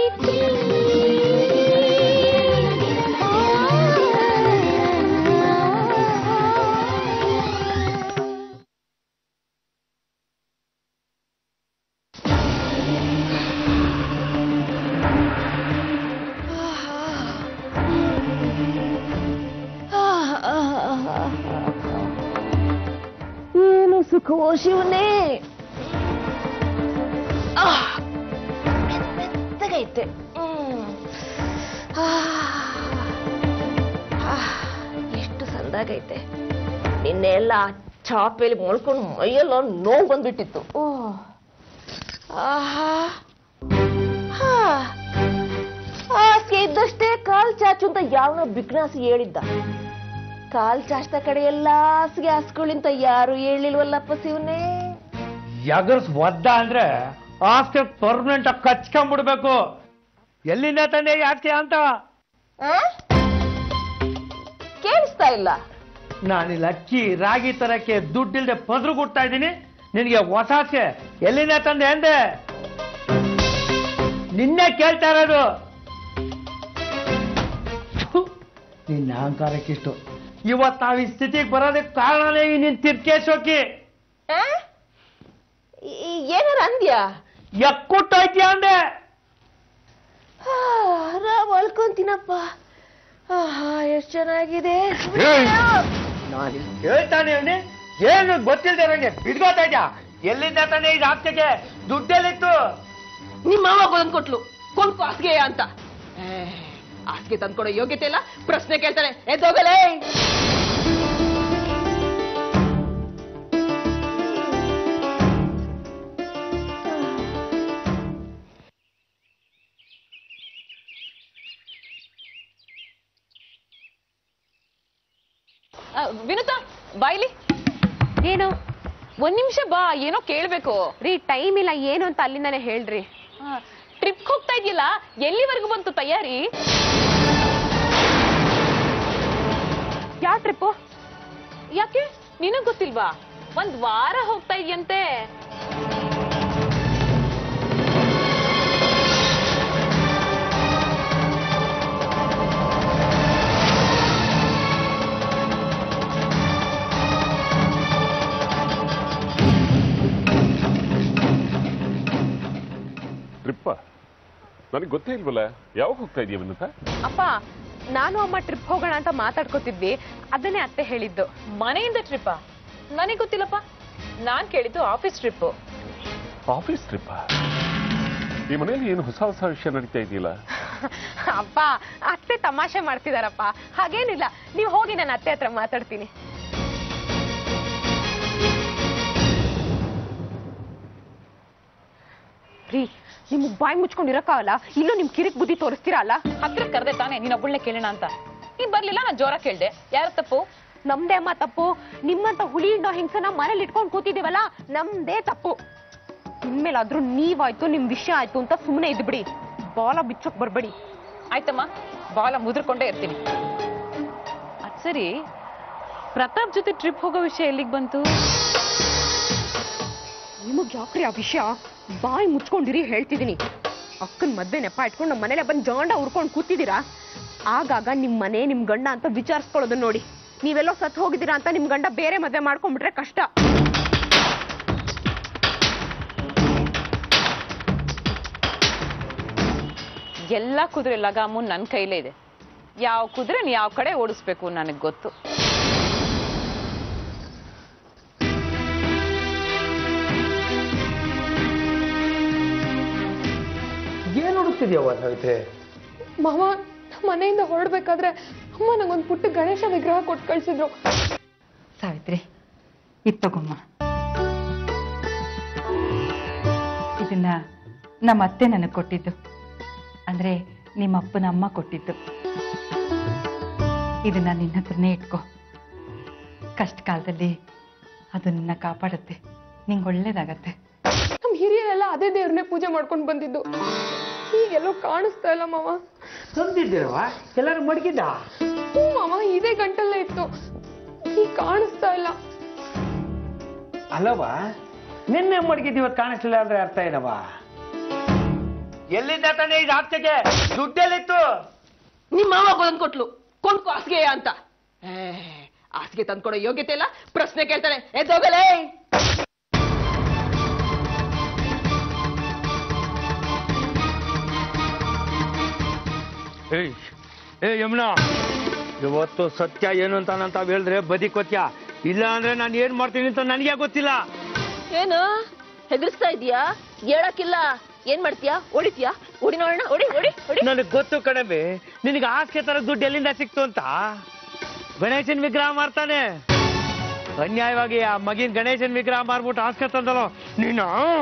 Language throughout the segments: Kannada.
ಪ್ರೀತಿ ಏನು ಸುಖವೋ ಶಿವನೇ ಆಹ್, ಮೆತ್ತಗೈತೆ ಹ್ಮ್. ಆಹ್, ಆಹ್, ಎಷ್ಟು ಸಂದಾಗೈತೆ ನಿನ್ನೆ ಎಲ್ಲ ಚಾಪೆಲಿ ಮೊಳ್ಕೊಂಡು ಮೈಯೆಲ್ಲ ನೋವು ಬಂದ್ಬಿಟ್ಟಿತ್ತು ಓಹ್. ಆಹಾ ಹಾ. ಹಾಸಿಗೆ ಇದ್ದಷ್ಟೇ ಕಾಲ್ ಚಾಚು ಅಂತ ಯಾವನೋ ಬಿಗ್ನಾಸಿ ಹೇಳಿದ್ದ ಕಾಲ್ ಚಾಚ್ದ ಕಡೆ ಎಲ್ಲ ಹಾಸಿಗೆ ಹಾಸ್ಕೊಳ್ಳಿ ಅಂತ ಯಾರು ಹೇಳಿಲ್ವಲ್ಲಪ್ಪ ಶಿವನೇ ಎಗರ್ಸ್ ಒದ್ದ ಅಂದ್ರೆ ಆಸ್ತಿ ಪರ್ಮನೆಂಟ್ ಆಗಿ ಕಚ್ಕೊಂಡ್ಬಿಡ್ಬೇಕು ಎಲ್ಲಿಂದ ತಂದೆ ಈ ಆಸ್ತಿ ಅಂತ ಆ? ಕೇಳಿಸ್ತಾ ಇಲ್ಲ ನಾನಿಲ್ಲಿ ಅಕ್ಕಿ ರಾಗಿ ತರಕ್ಕೆ ದುಡ್ಡಿಲ್ದೆ ಪದ್ರು ಕೊಡ್ತಾ ಇದ್ದೀನಿ ನಿನಗೆ ಹೊಸ ಆಸ್ತಿ ಎಲ್ಲಿಂದ ತಂದೆ ಅಂದೆ ನಿನ್ನೆ ಕೇಳ್ತಾ ಇರೋದು ಥು, ನಿನ್ನ ಅಹಂಕಾರಕ್ಕಿಷ್ಟು ಇವತ್ತು ನಾವು ಈ ಸ್ಥಿತಿಗೆ ಬರೋದಕ್ಕೆ ಕಾರಣನೇ ಈ ನಿನ್ ತಿರ್ಕೇಶೋಕಿ ಆ? ಈ- ಈ ಏನಾರ ಅಂದ್ಯಾ ಎಕ್ಕುಟ್ಟೋಯ್ತೀಯ ಅಂದೆ ಆ, ಆರಾಮ್ ಅಳ್ಕೊಂತೀನಪ್ಪ ಆಹಾ ಎಷ್ಟು ಚೆನ್ನಾಗಿದೆ ನಾನು ಹೇಳ್ತಾನೆ ಅವನಿ ಏನು ಗೊತ್ತಿಲ್ಲದೆ ನಂಗೆ ಬಿಡ್ಗೋತಾ ಇದ್ಯಾ ಎಲ್ಲಿಂದ ತಾನೆ ಇದು ಆಸ್ತಿಗೆ ದುಡ್ಡೆಲ್ಲಿತ್ತು ನಿಮ್ಮ ಮಾವ ಬಂದ್ ಕೊಟ್ಲು ಕೊಲ್ಕು ಹಾಸಿಗೆ ಅಂತ ಏ, ಹಾಸಿಗೆ ತಂದ್ಕೊಡೋ ಯೋಗ್ಯತೆ ಇಲ್ಲ ಪ್ರಶ್ನೆ ಕೇಳ್ತಾನೆ ಎದ್ದೋಗಲೇ ವಿನುತಾ ಬಾಯ್ಲಿ ಏನು ಒಂದ್ ನಿಮಿಷ ಬಾ ಏನೋ ಕೇಳ್ಬೇಕು ರೀ ಟೈಮ್ ಇಲ್ಲ ಏನು ಅಂತ ಅಲ್ಲಿಂದಾನೆ ಹೇಳ್ರಿ ಟ್ರಿಪ್ ಹೋಗ್ತಾ ಇದೆಯಲ್ಲ ಎಲ್ಲಿವರೆಗೂ ಬಂತು ತಯಾರಿ ಯಾವ ಟ್ರಿಪ್ಪು ಯಾಕೆ ನಿನಗ್ ಗೊತ್ತಿಲ್ವಾ ಒಂದ್ ವಾರ ಹೋಗ್ತಾ ಇದೆಯಂತೆ ಟ್ರಿಪ್ಪ ನನಗೆ ಗೊತ್ತೇ ಇಲ್ವಲ್ಲ ಯಾವಾಗ ಹೋಗ್ತಾ ಇದೀಯ ವಿನುತ ಅಪ್ಪ ನಾನು ಅಮ್ಮ ಟ್ರಿಪ್ ಹೋಗೋಣ ಅಂತ ಮಾತಾಡ್ಕೋತಿದ್ವಿ ಅದನ್ನೇ ಅತ್ತೆ ಹೇಳಿದ್ದು ಮನೆಯಿಂದ ಟ್ರಿಪ್ಪಾ ನನಗ್ ಗೊತ್ತಿಲ್ಲಪ್ಪ ನಾನ್ ಕೇಳಿದ್ದು ಆಫೀಸ್ ಟ್ರಿಪ್ ಆಫೀಸ್ ಟ್ರಿಪ್ಪ ಈ ಮನೆಯಲ್ಲಿ ಏನು ಹೊಸ ಹೊಸ ವಿಷಯ ನಡೀತಾ ಇದೆಯಲ್ಲ ಅಪ್ಪ ಅತ್ತೆ ತಮಾಷೆ ಮಾಡ್ತಿದಾರಪ್ಪ ಹಾಗೇನಿಲ್ಲ ನೀವು ಹೋಗಿ ನಾನು ಅತ್ತೆ ಹತ್ರ ಮಾತಾಡ್ತೀನಿ ರೀ ನಿಮ್ಗ್ ಬಾಯಿ ಮುಚ್ಕೊಂಡಿರಕ್ಕಾಗಲ್ಲ ಇಲ್ಲೂ ನಿಮ್ ಕಿರಿಕ್ ಬುದ್ಧಿ ತೋರಿಸ್ತೀರಾ ಅಲ್ಲ ಹತ್ರ ಕರೆದೆ ತಾನೆ ನೀನ್ ಒಬ್ಬಳನ್ನೇ ಕೇಳೋಣ ಅಂತ ನೀನ್ ಬರ್ಲಿಲ್ಲ ನಾನ್ ಜೋರ ಕೇಳ್ದೆ ಯಾರ ತಪ್ಪು ನಮ್ದೇ ಅಮ್ಮ ತಪ್ಪು ನಿಮ್ಮಂತ ಹುಳಿ ಹಿಂಡೋ ಹೆಂಗಸನ ಮನೇಲಿ ಇಟ್ಕೊಂಡು ಕೂತಿದೀವಲ್ಲ ನಮ್ದೇ ತಪ್ಪು ಇನ್ಮೇಲಾದ್ರೂ ನೀವಾಯ್ತು ನಿಮ್ ವಿಷಯ ಆಯ್ತು ಅಂತ ಸುಮ್ಮನೆ ಇದ್ಬಿಡಿ ಬಾಲ ಬಿಚ್ಚೋಕ್ ಬರ್ಬೇಡಿ ಆಯ್ತಮ್ಮ ಬಾಲ ಮುದ್ರಕೊಂಡೇ ಇರ್ತೀನಿ ಅದ್ ಸರಿ ಪ್ರತಾಪ್ ಜೊತೆ ಟ್ರಿಪ್ ಹೋಗೋ ವಿಷಯ ಎಲ್ಲಿಗೆ ಬಂತು ನಿಮಗ್ ಯಾಕ್ರಿ ಆ ವಿಷಯ ಬಾಯಿ ಮುಚ್ಕೊಂಡಿರಿ ಹೇಳ್ತಿದೀನಿ ಅಕ್ಕನ್ ಮದ್ವೆ ನೆಪ ಇಟ್ಕೊಂಡು ನಮ್ಮ ಮನೇಲೆ ಬಂದ್ ಜಾಂಡ ಉರ್ಕೊಂಡು ಕೂತಿದ್ದೀರಾ ಆಗಾಗ ನಿಮ್ ಮನೆ ನಿಮ್ ಗಂಡ ಅಂತ ವಿಚಾರಿಸ್ಕೊಳ್ಳೋದನ್ನ ನೋಡಿ ನೀವೆಲ್ಲೋ ಸತ್ ಹೋಗಿದ್ದೀರಾ ಅಂತ ನಿಮ್ ಗಂಡ ಬೇರೆ ಮದ್ವೆ ಮಾಡ್ಕೊಂಡ್ಬಿಟ್ರೆ ಕಷ್ಟ ಎಲ್ಲಾ ಕುದುರೆ ಲಗಾಮು ನನ್ ಕೈಲೇ ಇದೆ ಯಾವ ಕುದುರೆನ ಯಾವ ಕಡೆ ಓಡಿಸ್ಬೇಕು ನನಗ್ ಗೊತ್ತು ಏನ್ ಹುಡುಕ್ತಿದ್ಯವ ಸವಿತೆ ಮಾವ ನಮ್ಮ ಮನೆಯಿಂದ ಹೊರಡ್ಬೇಕಾದ್ರೆ ಅಮ್ಮ ನಂಗೊಂದು ಪುಟ್ಟ ಗಣೇಶ ವಿಗ್ರಹ ಕೊಟ್ಟು ಕಳ್ಸಿದ್ರು ಸಾವಿತ್ರಿ ಇದು ತಗೊಮ್ಮ ಇದನ್ನ ನಮ್ಮ ಅತ್ತೆ ನನಗೆ ಕೊಟ್ಟಿದ್ದು ಅಂದ್ರೆ ನಿಮ್ಮ ಅಪ್ಪನ ಅಮ್ಮ ಕೊಟ್ಟಿದ್ದು ಇದನ್ನ ನಿನ್ನ ಹತ್ರನೇ ಇಟ್ಕೋ ಕಷ್ಟ ಕಾಲದಲ್ಲಿ ಅದು ನಿನ್ನ ಕಾಪಾಡುತ್ತೆ ನಿಂಗೆ ಒಳ್ಳೇದಾಗತ್ತೆ ನಮ್ಮ ಹಿರಿಯರೆಲ್ಲ ಅದೇ ದೇವ್ರನ್ನೇ ಪೂಜೆ ಮಾಡ್ಕೊಂಡು ಬಂದಿದ್ದು ಈಗೆಲ್ಲೋ ಕಾಣಿಸ್ತಾ ಇಲ್ಲ ಮಾವ ತಂದಿದ್ದೀರವ ಎಲ್ಲರೂ ಮಡಗಿದ್ದ ಹ್ಞೂ ಮಾವ ಇದೇ ಗಂಟಲ್ಲೇ ಇತ್ತು ಈಗ ಕಾಣಿಸ್ತಾ ಇಲ್ಲ ಅಲ್ಲವ ನಿನ್ನೆ ಮಡಗಿದ್ ಇವತ್ತು ಕಾಣಿಸ್ಲಿಲ್ಲ ಅಂದ್ರೆ ಅರ್ಥ ಏನವ ಎಲ್ಲಿಂದ ತಾನೇ ಇದು ಆಪ್ತೆಗೆ ದುಡ್ಡೆಲ್ಲಿತ್ತು ನಿಮ್ಮ ಮಾವ ಕೊಂದ್ ಕೊಟ್ಲು ಕೊಂಡ್ಕೊ ಹಾಸಿಗೆ ಅಂತ ಏ, ಹಾಸಿಗೆ ತಂದ್ಕೊಡೋ ಯೋಗ್ಯತೆ ಇಲ್ಲ ಪ್ರಶ್ನೆ ಕೇಳ್ತಾನೆ ಎದ್ದೋಗಲೇ ಏಯ್ ಏ ಯಮುನಾ ಇವತ್ತು ಸತ್ಯ ಏನು ಅಂತ ಅಂತ ಹೇಳಿದ್ರೆ ಬದಿಕೊತ್ಯ ಇಲ್ಲ ಅಂದ್ರೆ ನಾನು ಏನ್ ಮಾಡ್ತೀನಿ ಅಂತ ನನಗೆ ಗೊತ್ತಿಲ್ಲ ಏನು ಹೆದರ್ಸ್ತಾ ಇದೀಯಾ ಹೇಳಕ್ಕಿಲ್ಲ ಏನ್ ಮಾಡ್ತೀಯಾ ಹೊಡಿತೀಯಾ ಹೊಡಿ ನೋಡೋಣ ಹೊಡಿ ಹೊಡಿ ಹೊಡಿ ನನಗೆ ಗೊತ್ತು ಕಣಬೆ ನಿನಗೆ ಆಸ್ಕೆ ತರ ದುಡ್ಡು ಎಲ್ಲಿಂದ ಸಿಕ್ತು ಅಂತ ಗಣೇಶನ್ ವಿಗ್ರಹ ಮಾರ್ತಾನೆ ಅನ್ಯಾಯವಾಗಿ ಆ ಮಗಿನ ಗಣೇಶನ್ ವಿಗ್ರಹ ಮಾರ್ಬಿಟ್ಟು ಆಸ್ಕೆ ತಂದಲ್ಲ ನೀನು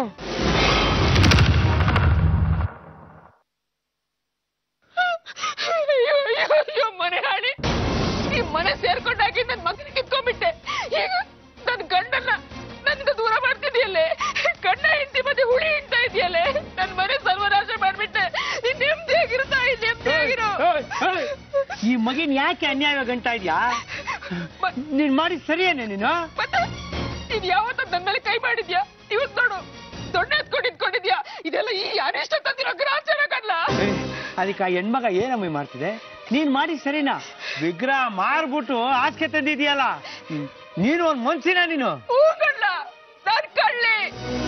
ಅಯ್ಯೋ ಅಯ್ಯೋ ಅಯ್ಯೋ ಮನೆ ಹಾಳಿ ಈ ಮನೆ ಸೇರ್ಕೊಂಡಾಗಿ ನನ್ ಮಗನ ಕಿತ್ಕೊಂಡ್ಬಿಟ್ಟೆ ಈಗ ನನ್ ಗಂಡನ್ನ ನನ್ಗೆ ದೂರ ಮಾಡ್ತಿದ್ಯಲ್ಲೇ ಗಂಡ ಹೆಂಡತಿ ಮಧ್ಯೆ ಹುಳಿ ಇಡ್ತಾ ಇದೆಯಲ್ಲೇ ನನ್ ಮನೆ ಸರ್ವನಾಶ ಮಾಡ್ಬಿಟ್ಟೆ ನೀನ್ ನೆಮ್ಮದಿಯಾಗಿರುತ್ತಾ ನೆಮ್ಮದಿಯಾಗಿರೋ ಏಯ್, ಏಯ್, ಈ ಮಗಿನ ಯಾಕೆ ಅನ್ಯಾಯವಾಗಿ ಗಂಟ ಇದ್ಯಾ ನೀನ್ ಮಾಡಿದ್ ಸರಿಯೇನೆ ನೀನು ಮತ್ತೆ ನೀನ್ ಯಾವತ್ತ ನನ್ ಮೇಲೆ ಕೈ ಮಾಡಿದ್ಯಾ ಇವತ್ ನೋಡು ದೊಡ್ಡ ಎತ್ಕೊಂಡು ಇಟ್ಕೊಂಡಿದ್ಯಾ ಇದೆಲ್ಲ ಈ ಅನಿಷ್ಟ ತಂದಿರೋ ಗ್ರಾಚಾರ ಕಡ್ಲ ಏಯ್, ಅದಕ್ಕೆ ಆ ಹೆಣ್ಮಗ ಏನಮ್ಮ ಮಾಡ್ತಿದೆ ನೀನ್ ಮಾಡಿ ಸರಿನಾ ವಿಗ್ರಹ ಮಾರ್ಬಿಟ್ಟು ಆಸ್ಕೆ ತಂದಿದ್ಯಲ್ಲ ಹ್ಮ್. ನೀನು ಒಂದ್ ಮನ್ಸಿನ ನೀನು ಹೂ ಕಡ್ಲ ನಾನ್ ಕಳ್ಳಿ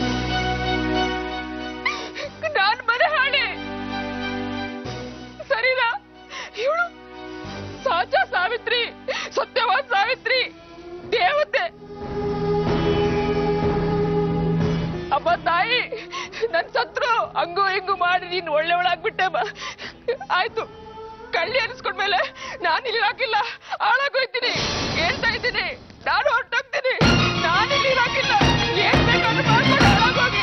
ನಾನ್ ಮನೆ ಹಾಳಿ ಸರಿನಾ ಇವಳು ಸಾಚ ಸಾವಿತ್ರಿ ಸತ್ಯವಾದ ಸಾವಿತ್ರಿ ದೇವತೆ ಅಮ್ಮ ತಾಯಿ ನನ್ ಸತ್ರು ಹಂಗು ಹಿಂಗು ಮಾಡಿ ನೀನ್ ಒಳ್ಳೆವಳಾಗ್ಬಿಟ್ಟೆ ಅಮ್ಮ ಆಯ್ತು ಕಳ್ಳಿ ಅನಿಸ್ಕೊಂಡ್ಮೇಲೆ ನಾನು ಇಲ್ಲಿ ಹಾಕಿಲ್ಲ ಹಾಳಾಗೋಯ್ತೀನಿ ಹೇಳ್ತಾ ಇದ್ದೀನಿ ನಾನು ಹೊರಟೋಗ್ತೀನಿ ನಾನು ಇಲ್ಲಿ ಹಾಕಿಲ್ಲ ಏನ್ ಬೇಕಾದ್ರೂ ಮಾಡ್ಕೊಂಡು ಹಾಳಾಗೋಗಿ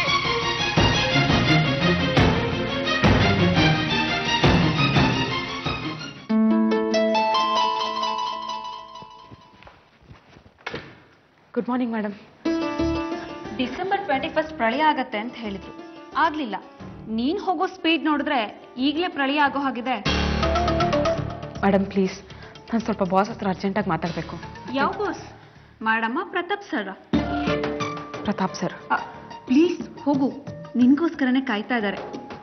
good morning madam December twenty first ಪ್ರಳಯ ಆಗತ್ತೆ ಅಂತ ಹೇಳಿದ್ರು ಆಗ್ಲಿಲ್ಲ ನೀನ್ ಹೋಗೋ ಸ್ಪೀಡ್ ನೋಡಿದ್ರೆ ಈಗಲೇ ಪ್ರಳಯ ಆಗೋ ಹಾಗಿದೆ ಮೇಡಮ್ ಪ್ಲೀಸ್ ನಾನು ಸ್ವಲ್ಪ ಬಾಸ್ ಹತ್ರ ಅರ್ಜೆಂಟಾಗಿ ಮಾತಾಡಬೇಕು ಯಾವ ಬಾಸ್ ಮಾಡಮ್ಮ Pratap sir Pratap sir please ಹೋಗು ನಿನ್ಗೋಸ್ಕರನೇ ಕಾಯ್ತಾ ಇದ್ದಾರೆ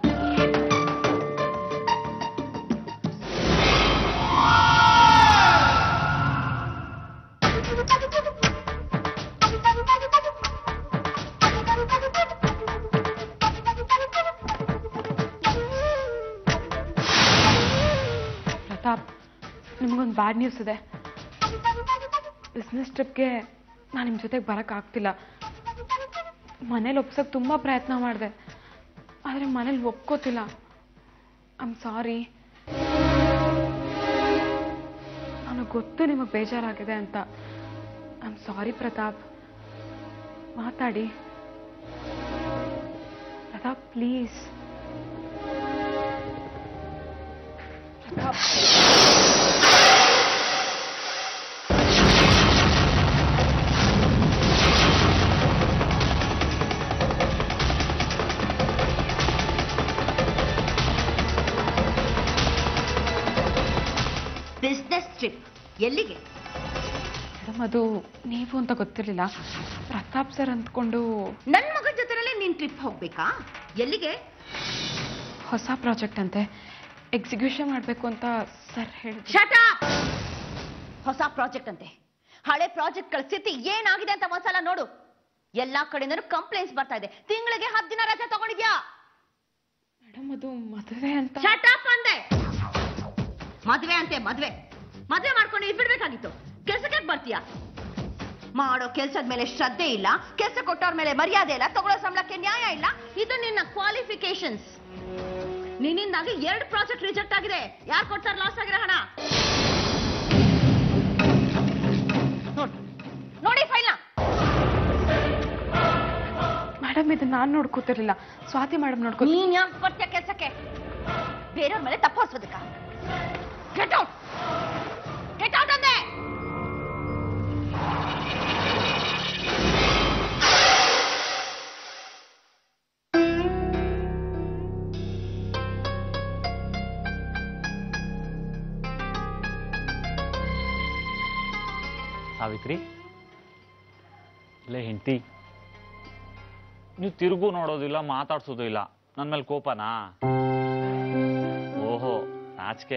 ಪ್ರತಾಪ್ ನಿಮ್ಗೊಂದು ಬ್ಯಾಡ್ ನ್ಯೂಸ್ ಇದೆ ಬಿಸ್ನೆಸ್ ಟ್ರಿಪ್ಗೆ ನಾನು ನಿಮ್ಮ ಜೊತೆಗೆ ಬರೋಕ್ಕಾಗ್ತಿಲ್ಲ ಮನೇಲಿ ಒಪ್ಸೋಕೆ ತುಂಬ ಪ್ರಯತ್ನ ಮಾಡಿದೆ ಆದರೆ ಮನೇಲಿ ಒಪ್ಕೋತಿಲ್ಲ ಐಮ್ ಸಾರಿ ನನಗೆ ಗೊತ್ತು ನಿಮಗೆ ಬೇಜಾರಾಗಿದೆ ಅಂತ ಐಮ್ ಸಾರಿ ಪ್ರತಾಪ್ ಮಾತಾಡಿ Pratap please Pratap business trip ಎಲ್ಲಿಗೆ ಮೇಡಮ್ ಅದು ನೀವು ಅಂತ ಗೊತ್ತಿರಲಿಲ್ಲ ಪ್ರತಾಪ್ ಸರ್ ಅಂದ್ಕೊಂಡು ನನ್ನ ಮಗನ ಜೊತೆನಲ್ಲೇ ನೀನ್ ಟ್ರಿಪ್ ಹೋಗ್ಬೇಕಾ ಎಲ್ಲಿಗೆ ಹೊಸ ಪ್ರಾಜೆಕ್ಟ್ ಅಂತೆ ಎಕ್ಸಿಕ್ಯೂಷನ್ ಮಾಡಬೇಕು ಅಂತ ಸರ್ ಹೇಳಿದ್ರು ಶಟ ಹೊಸ ಪ್ರಾಜೆಕ್ಟ್ ಅಂತೆ ಹಳೆ ಪ್ರಾಜೆಕ್ಟ್ಗಳ ಸ್ಥಿತಿ ಏನಾಗಿದೆ ಅಂತ ಒಂದ್ಸಲ ನೋಡು ಎಲ್ಲಾ ಕಡೆಯಿಂದನೂ ಕಂಪ್ಲೇಂಟ್ಸ್ ಬರ್ತಾ ಇದೆ ತಿಂಗಳಿಗೆ ಹತ್ತು ದಿನ ರಜೆ ತಗೊಂಡಿದ್ಯಾ ಮೇಡಮ್ ಅದು ಮದುವೆ ಅಂತ ಶಟ್ ಅಪ್ ಅಂದೆ ಮದ್ವೆ ಅಂತೆ ಮದ್ವೆ ಮದ್ವೆ ಮಾಡ್ಕೊಂಡು ಇದ್ಬಿಡ್ಬೇಕಾಗಿತ್ತು ಕೆಲ್ಸಕ್ಕೆ ಬರ್ತೀಯಾ ಮಾಡೋ ಕೆಲ್ಸದ ಮೇಲೆ ಶ್ರದ್ಧೆ ಇಲ್ಲ ಕೆಲಸ ಕೊಟ್ಟವ್ರ ಮೇಲೆ ಮರ್ಯಾದೆ ಇಲ್ಲ ತಗೊಳ್ಳೋ ಸಂಬಳಕ್ಕೆ ನ್ಯಾಯ ಇಲ್ಲ ಇದು ನಿನ್ನ ಕ್ವಾಲಿಫಿಕೇಶನ್ಸ್ ನಿನ್ನಿಂದಾಗಿ ಎರಡು ಪ್ರಾಜೆಕ್ಟ್ ರಿಜೆಕ್ಟ್ ಆಗಿದೆ ಯಾರು ಕೊಡ್ತಾರೆ ಲಾಸ್ ಆಗಿರೋ ಹಣ ನೋಡ್- ನೋಡಿ ಫೈಲ್ನ ಮೇಡಮ್ ಇದು ನಾನು ನೋಡ್ಕೋತಿರ್ಲಿಲ್ಲ ಸ್ವಾತಿ ಮೇಡಮ್ ನೋಡ್ಕೋ ನೀನ್ ಯಾಕೆ ಬರ್ತೀಯ ಕೆಲ್ಸಕ್ಕೆ ಬೇರೆಯವ್ರ ಮೇಲೆ ತಪ್ಪು ಹೊಸ್ಬೋದಕ್ಕ ಗೆಟ್ ಔಟ್ ಗೆಟ್ ಔಟ್ ಅಂದೆ ಸಾವಿತ್ರಿ ಲೇ ಹೆಂಡತಿ ನೀವು ತಿರುಗು ನೋಡೋದಿಲ್ಲ ಮಾತಾಡ್ಸೋದು ಇಲ್ಲ ನನ್ನ ಮೇಲೆ ಕೋಪನಾ ಓಹೋ ನಾಚಿಕೆ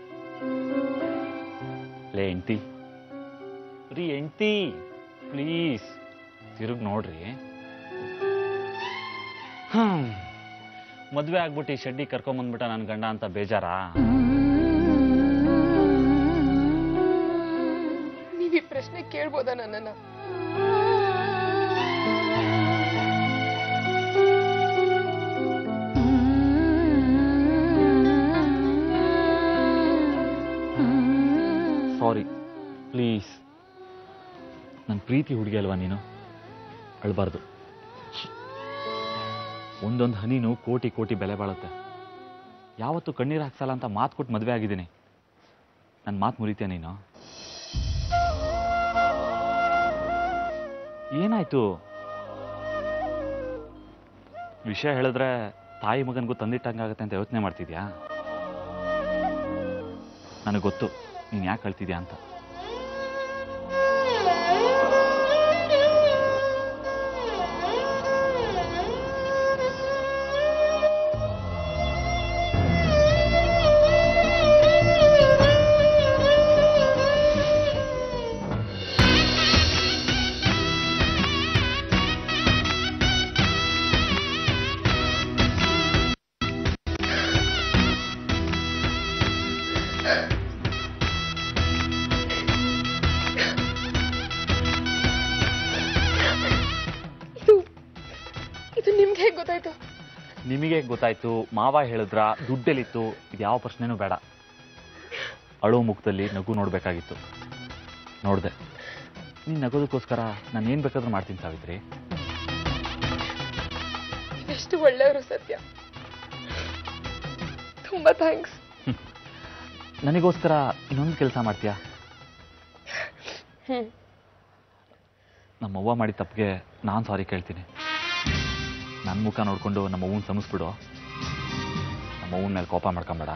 ಲೇ ಎಂಟಿ ರೀ ಎಂಟಿ ಪ್ಲೀಸ್ ತಿರುಗಿ ನೋಡ್ರಿ ಹ್ಮ್ ಮದ್ವೆ ಆಗ್ಬಿಟ್ಟು ಈ ಶೆಡ್ಡಿ ಕರ್ಕೊಂಬಂದ್ಬಿಟ್ಟ ನನ್ನ ಗಂಡ ಅಂತ ಬೇಜಾರಾ ನೀವ್ ಈ ಪ್ರಶ್ನೆ ಕೇಳ್ಬೋದಾ ನನ್ನನ್ನ ಸಾರಿ ಪ್ಲೀಸ್ ನನ್ನ ಪ್ರೀತಿ ಹುಡುಗಿ ಅಲ್ವಾ ನೀನು ಅಳ್ಬಾರ್ದು ಒಂದೊಂದು ಹನಿನೂ ಕೋಟಿ ಕೋಟಿ ಬೆಲೆ ಬಾಳುತ್ತೆ ಯಾವತ್ತು ಕಣ್ಣೀರು ಹಾಕ್ಸಲ್ಲ ಅಂತ ಮಾತು ಕೊಟ್ಟು ಮದುವೆ ಆಗಿದ್ದೀನಿ ನನ್ನ ಮಾತು ಮುರಿತೀಯ ನೀನು ಏನಾಯ್ತು ವಿಷಯ ಹೇಳಿದ್ರೆ ತಾಯಿ ಮಗನಿಗೂ ತಂದಿಟ್ಟಂಗಾಗತ್ತೆ ಅಂತ ಯೋಚನೆ ಮಾಡ್ತಿದ್ಯಾ ನನಗೆ ಗೊತ್ತು ನೀನು ಯಾಕೆ ಕಳ್ತಿದ್ಯಾ ಅಂತ ಇದು ಇದು ನಿಮ್ಗೆ ಹೇಗ್ ಗೊತ್ತಾಯ್ತು ನಿಮಗೆ ಗೊತ್ತಾಯ್ತು ಮಾವ ಹೇಳಿದ್ರ ದುಡ್ಡೆಲ್ಲಿತ್ತು ಇದು ಯಾವ ಪ್ರಶ್ನೆನೂ ಬೇಡ ಅಳೋ ಮುಖದಲ್ಲಿ ನಗು ನೋಡ್ಬೇಕಾಗಿತ್ತು ನೋಡ್ದೆ ನೀನು ನಗೋದಕ್ಕೋಸ್ಕರ ನಾನು ಏನು ಬೇಕಾದ್ರೂ ಮಾಡ್ತೀನಿ ಸಾವಿತ್ರಿ ನೀವೆಷ್ಟು ಒಳ್ಳೆಯವರು ಸತ್ಯ ತುಂಬಾ ಥ್ಯಾಂಕ್ಸ್ ನನಗೋಸ್ಕರ ಇನ್ನೊಂದು ಕೆಲಸ ಮಾಡ್ತೀಯಾ ಹ್ಮ್ ನಮ್ಮವ್ವ ಮಾಡಿದ ತಪ್ಪಿಗೆ ನಾನು ಸಾರಿ ಕೇಳ್ತೀನಿ ನನ್ನ ಮುಖ ನೋಡ್ಕೊಂಡು ನಮ್ಮ ಅವ್ವನ ಸಮಸ್ಬಿಡು ನಮ್ಮ ಅವ್ವನ ಮೇಲೆ ಕೋಪ ಮಾಡ್ಕೊಂಬೇಡ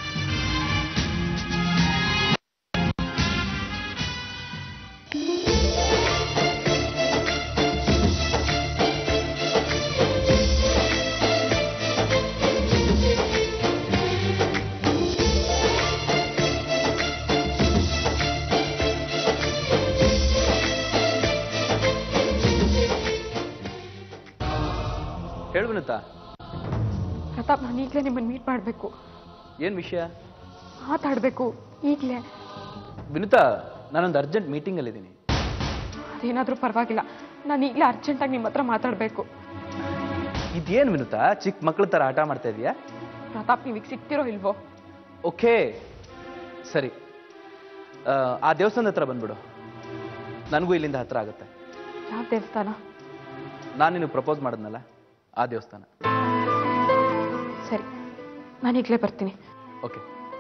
ಹೇಳು ವಿನುತಾ ಪ್ರತಾಪ್ ನಾನು ಈಗಲೇ ನಿಮ್ಮನ್ನು ಮೀಟ್ ಮಾಡಬೇಕು ಏನು ವಿಷಯ ಮಾತಾಡಬೇಕು ಈಗಲೇ ವಿನುತಾ ನಾನೊಂದು ಅರ್ಜೆಂಟ್ ಮೀಟಿಂಗಲ್ಲಿದ್ದೀನಿ ಅದೇನಾದರೂ ಪರವಾಗಿಲ್ಲ ನಾನು ಈಗಲೇ ಅರ್ಜೆಂಟಾಗಿ ನಿಮ್ಮ ಹತ್ರ ಮಾತಾಡಬೇಕು ಇದೇನು ವಿನುತಾ ಚಿಕ್ಕ ಮಕ್ಳ ಥರ ಆಟ ಮಾಡ್ತಾ ಇದೀಯಾ ಪ್ರತಾಪ್ ನೀವೀಗ ಸಿಗ್ತಿರೋ ಇಲ್ವೋ ಓಕೆ ಸರಿ ಆ, ಆ ದೇವಸ್ಥಾನದ ಹತ್ರ ಬಂದ್ಬಿಡು ನನಗೂ ಇಲ್ಲಿಂದ ಹತ್ರ ಆಗುತ್ತೆ ಯಾವ ದೇವಸ್ಥಾನ ನಾನು ನಿನಗೆ ಪ್ರಪೋಸ್ ಮಾಡಿದ್ನಲ್ಲ ಆ ದೇವಸ್ಥಾನ ಸರಿ ನಾನು ಈಗಲೇ ಬರ್ತೀನಿ ಓಕೆ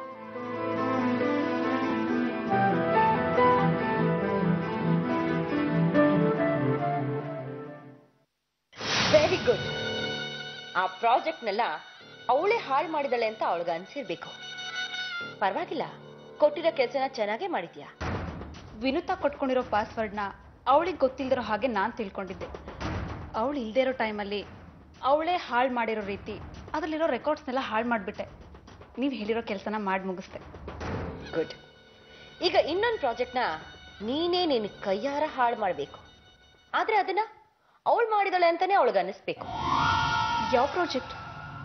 ವೆರಿ ಗುಡ್ ಆ ಪ್ರಾಜೆಕ್ಟ್ನೆಲ್ಲ ಅವಳೇ ಹಾಳು ಮಾಡಿದಾಳೆ ಅಂತ ಅವಳಿಗೆ ಅನ್ಸಿರ್ಬೇಕು ಪರವಾಗಿಲ್ಲ ಕೊಟ್ಟಿರೋ ಕೆಲಸನ ಚೆನ್ನಾಗೇ ಮಾಡಿದ್ಯಾ ವಿನುತಾ ಕೊಟ್ಕೊಂಡಿರೋ ಪಾಸ್ವರ್ಡ್ನ ಅವಳಿಗೆ ಗೊತ್ತಿಲ್ದಿರೋ ಹಾಗೆ ನಾನು ತಿಳ್ಕೊಂಡಿದ್ದೆ ಅವಳು ಇಲ್ದೇ ಇರೋ ಟೈಮಲ್ಲಿ ಅವಳೇ ಹಾಳು ಮಾಡಿರೋ ರೀತಿ ಅದರಲ್ಲಿರೋ ರೆಕಾರ್ಡ್ಸ್ನೆಲ್ಲ ಹಾಳು ಮಾಡಿಬಿಟ್ಟೆ ನೀವು ಹೇಳಿರೋ ಕೆಲಸನ ಮಾಡಿ ಮುಗಿಸ್ದೆ ಗುಡ್ ಈಗ ಇನ್ನೊಂದು ಪ್ರಾಜೆಕ್ಟ್ನ ನೀನೇ ನಿನ್ನ ಕೈಯಾರ ಹಾಳು ಮಾಡಬೇಕು ಆದ್ರೆ ಅದನ್ನ ಅವಳು ಮಾಡಿದಾಳೆ ಅಂತಾನೆ ಅವಳಿಗೆ ಅನ್ನಿಸ್ಬೇಕು ಯಾವ ಪ್ರಾಜೆಕ್ಟ್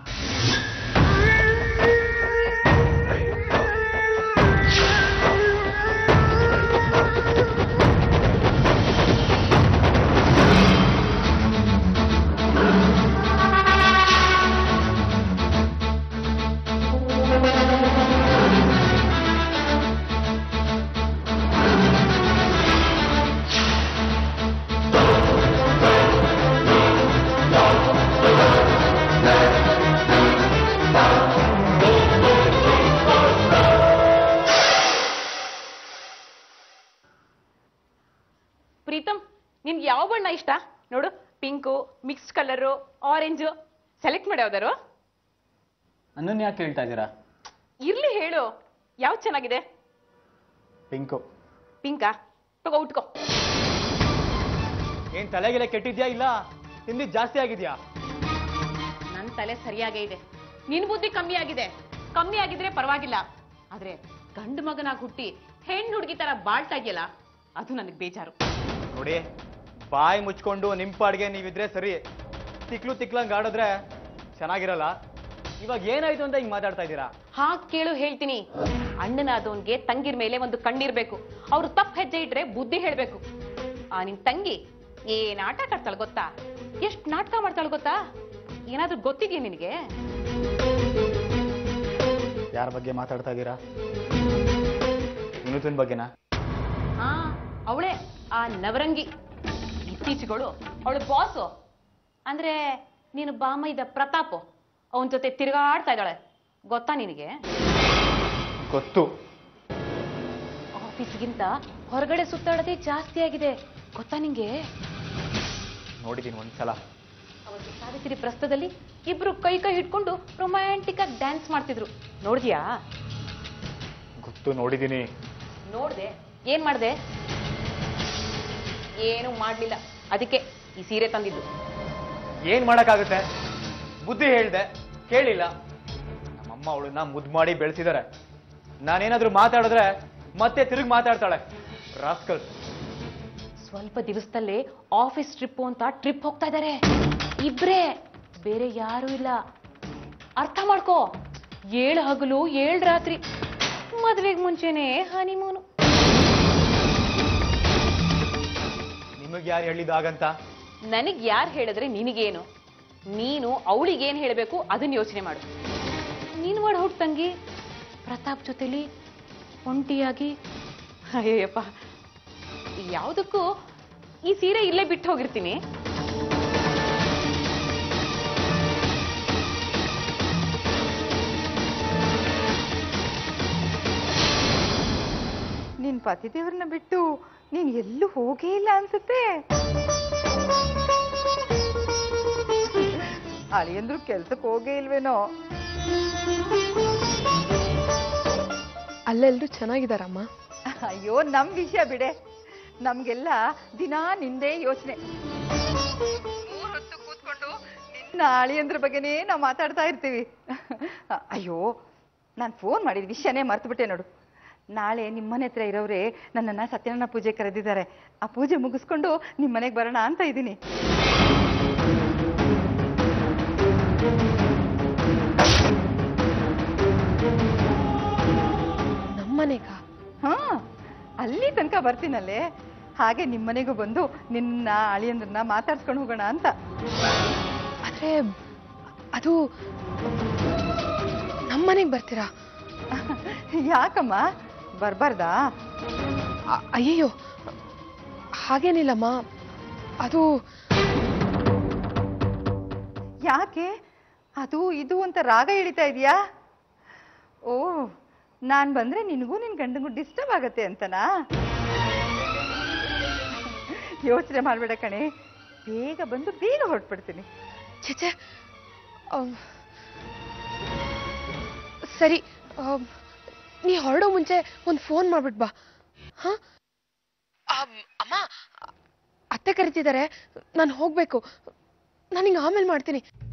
ಪ್ರೀತಮ್ ನಿನ್ಗೆ ಯಾವ ಬಣ್ಣ ಇಷ್ಟ ನೋಡು pink mixed colour orange select ಮಾಡಿ ಯಾವ್ದಾರು ನನ್ನನ್ನು ಯಾಕೆ ಹೇಳ್ತಾ ಇದ್ದೀರಾ ಇರ್ಲಿ ಹೇಳು ಯಾವ್ದು ಚೆನ್ನಾಗಿದೆ ಪಿಂಕು ಪಿಂಕಾ ತಗೋ ಉಟ್ಕೋ ಏನ್ ತಲೆಗೆಲೆ ಕೆಟ್ಟಿದ್ಯಾ ಇಲ್ಲ ತಿಂದಿ ಜಾಸ್ತಿ ಆಗಿದ್ಯಾ ನನ್ನ ತಲೆ ಸರಿಯಾಗೇ ಇದೆ ನಿನ್ ಬುದ್ಧಿ ಕಮ್ಮಿ ಆಗಿದೆ ಕಮ್ಮಿ ಆಗಿದ್ರೆ ಪರವಾಗಿಲ್ಲ ಆದ್ರೆ ಗಂಡು ಮಗನಾಗಿ ಹುಟ್ಟಿ ಹೆಣ್ಣು ಹುಡುಗಿ ತರ ಬಾಳ್ತಾ ಇದೆಯಲ್ಲ ಅದು ನನಗೆ ಬೇಜಾರು ನೋಡಿ ಬಾಯಿ ಮುಚ್ಕೊಂಡು ನಿಮ್ ಪಾಡ್ಗೆ ನೀವಿದ್ರೆ ಸರಿ ತಿಕ್ಲು ತಿಕ್ಲಂಗ್ ಆಡಿದ್ರೆ ಚೆನ್ನಾಗಿರಲ್ಲ ಇವಾಗ ಏನಾಯ್ತು ಅಂತ ಹಿಂಗ್ ಮಾತಾಡ್ತಾ ಇದ್ದೀರಾ ಹಾಗ್ ಕೇಳು ಹೇಳ್ತೀನಿ ಅಣ್ಣನಾದವನ್ಗೆ ತಂಗಿರ್ ಮೇಲೆ ಒಂದು ಕಣ್ಣಿರ್ಬೇಕು ಅವ್ರು ತಪ್ಪು ಹೆಜ್ಜೆ ಇಟ್ರೆ ಬುದ್ಧಿ ಹೇಳ್ಬೇಕು ಆ ನಿನ್ ತಂಗಿ ಏನ್ ಆಟ ಆಡ್ತಾಳ ಗೊತ್ತಾ ಎಷ್ಟ್ ನಾಟಕ ಮಾಡ್ತಾಳ ಗೊತ್ತಾ ಏನಾದ್ರೂ ಗೊತ್ತಿದ್ಯಾ ನಿನಗೆ ಯಾರ ಬಗ್ಗೆ ಮಾತಾಡ್ತಾ ಇದ್ದೀರಾ ವಿನೂತನ್ ಬಗ್ಗೆನಾ ಹಾ ಅವಳೇ ಆ ನವರಂಗಿ ಇತ್ತೀಚೆಗಳು ಅವಳು ಬಾಸು ಅಂದ್ರೆ ನೀನು ಬಾಮೈದ ಪ್ರತಾಪ್ ಅವನ ಜೊತೆ ತಿರುಗಾಡ್ತಾ ಇದ್ದಾಳೆ ಗೊತ್ತಾ ನಿನಗೆ ಗೊತ್ತು ಆಫೀಸ್ಗಿಂತ ಹೊರಗಡೆ ಸುತ್ತಾಡೋದೇ ಜಾಸ್ತಿ ಆಗಿದೆ ಗೊತ್ತಾ ನಿಂಗೆ ನೋಡಿದೀನಿ ಒಂದ್ಸಲ ಅವತ್ತು ಸಾವಿತ್ರಿ ಪ್ರಸ್ತದಲ್ಲಿ ಇಬ್ರು ಕೈ ಕೈ ಹಿಡ್ಕೊಂಡು ರೊಮ್ಯಾಂಟಿಕ್ ಆಗಿ ಡ್ಯಾನ್ಸ್ ಮಾಡ್ತಿದ್ರು ನೋಡಿದ್ಯಾ ಗೊತ್ತು ನೋಡಿದೀನಿ ನೋಡ್ದೆ ಏನ್ ಮಾಡ್ದೆ ಏನು ಮಾಡ್ಲಿಲ್ಲ ಅದಕ್ಕೆ ಈ ಸೀರೆ ತಂದಿದ್ದು ಏನ್ ಮಾಡಕ್ಕಾಗುತ್ತೆ ಬುದ್ಧಿ ಹೇಳ್ದೆ ಕೇಳಿಲ್ಲ ನಮ್ಮಮ್ಮ ಅವಳನ್ನ ಮುದ್ದು ಮಾಡಿ ಬೆಳೆಸಿದಾರೆ ನಾನೇನಾದ್ರೂ ಮಾತಾಡಿದ್ರೆ ಮತ್ತೆ ತಿರುಗಿ ಮಾತಾಡ್ತಾಳೆ ರಾಸ್ಕಲ್ ಸ್ವಲ್ಪ ದಿವಸದಲ್ಲೇ ಆಫೀಸ್ ಟ್ರಿಪ್ ಅಂತ ಟ್ರಿಪ್ ಹೋಗ್ತಾ ಇದ್ದಾರೆ ಇಬ್ರೇ ಬೇರೆ ಯಾರು ಇಲ್ಲ ಅರ್ಥ ಮಾಡ್ಕೋ ಏಳು ಹಗಲು ಏಳು ರಾತ್ರಿ ಮದ್ವೆಗ್ ಮುಂಚೆನೆ ಹನಿಮೂನು ನಿಮಗೆ ಯಾರು ಹೇಳಿದಾಗಂತ ನನಗ್ ಯಾರು ಹೇಳಿದ್ರೆ ನಿನಗೇನು ನೀನು ಅವಳಿಗೇನ್ ಹೇಳಬೇಕು ಅದನ್ನ ಯೋಚನೆ ಮಾಡು ನೀನು ಮಾಡು ಹುಟ್ಟು ತಂಗಿ ಪ್ರತಾಪ್ ಜೊತೆಲಿ ಒಂಟಿಯಾಗಿ ಅಯ್ಯಪ್ಪ ಯಾವುದಕ್ಕೂ ಈ ಸೀರೆ ಇಲ್ಲೇ ಬಿಟ್ಟು ಹೋಗಿರ್ತೀನಿ ನಿನ್ ಪತಿದೇವ್ರನ್ನ ಬಿಟ್ಟು ನೀನ್ ಎಲ್ಲೂ ಹೋಗೇ ಇಲ್ಲ ಅನ್ಸುತ್ತೆ ಅಳಿಯಂದ್ರು ಕೆಲ್ಸಕ್ಕೆ ಹೋಗೇ ಇಲ್ವೇನೋ ಅಲ್ಲೆಲ್ರೂ ಚೆನ್ನಾಗಿದಾರಮ್ಮ ಅಯ್ಯೋ ನಮ್ ವಿಷಯ ಬಿಡೆ ನಮ್ಗೆಲ್ಲ ದಿನಾ ನಿಂದೇ ಯೋಚನೆ ಕೂತ್ಕೊಂಡು ನಿನ್ನ ಅಳಿಯಂದ್ರ ಬಗ್ಗೆನೇ ನಾವು ಮಾತಾಡ್ತಾ ಇರ್ತೀವಿ ಅಯ್ಯೋ ನಾನು ಫೋನ್ ಮಾಡಿದ ವಿಷಯನೇ ಮರ್ತ್ಬಿಟ್ಟೆ ನೋಡು ನಾಳೆ ನಿಮ್ಮನೆ ಹತ್ರ ಇರೋರೇ ನನ್ನನ್ನ ಸತ್ಯನಾರಾಯಣ ಪೂಜೆ ಕರೆದಿದ್ದಾರೆ ಆ ಪೂಜೆ ಮುಗಿಸ್ಕೊಂಡು ನಿಮ್ಮ ಮನೆಗೆ ಬರೋಣ ಅಂತ ಇದ್ದೀನಿ ನಮ್ಮನೆಗ ಹಾ ಅಲ್ಲಿ ತನಕ ಬರ್ತೀನಲ್ಲೇ ಹಾಗೆ ನಿಮ್ಮನೆಗೂ ಬಂದು ನಿನ್ನ ಅಳಿಯಂದ್ರನ್ನ ಮಾತಾಡ್ಸ್ಕೊಂಡು ಹೋಗೋಣ ಅಂತ ಆದ್ರೆ ಅದು ನಮ್ಮನೆಗೆ ಬರ್ತೀರಾ ಯಾಕಮ್ಮ ಬರ್ಬಾರ್ದಾ ಅ- ಅಯ್ಯಯ್ಯೋ ಹಾಗೇನಿಲ್ಲಮ್ಮ ಅದು ಯಾಕೆ ಅದು ಇದು ಅಂತ ರಾಗ ಎಳಿತಾ ಇದೀಯಾ ಓ ನಾನ್ ಬಂದ್ರೆ ನಿನಗೂ ನಿನ್ ಗಂಡಂಗೂ ಡಿಸ್ಟರ್ಬ್ ಆಗತ್ತೆ ಅಂತನಾ ಯೋಚನೆ ಮಾಡ್ಬೇಡ ಕಣೆ ಬೇಗ ಬಂದು ಬೇಗ ಹೊರಟ್ಬಿಡ್ತೀನಿ ಛೆ ಅಮ್, ಸರಿ ಅಮ್, ನೀ ಹೊರಡೋ ಮುಂಚೆ ಒಂದು ಫೋನ್ ಮಾಡ್ಬಿಟ್ ಬಾ ಹಾ ಅಮ್, ಅಮ್ಮ ಅತ್ತೆ ಕರಿತಿದ್ದಾರೆ ನಾನು ಹೋಗ್ಬೇಕು ನಾನು ಹಿಂಗೆ ಆಮೇಲೆ ಮಾಡ್ತೀನಿ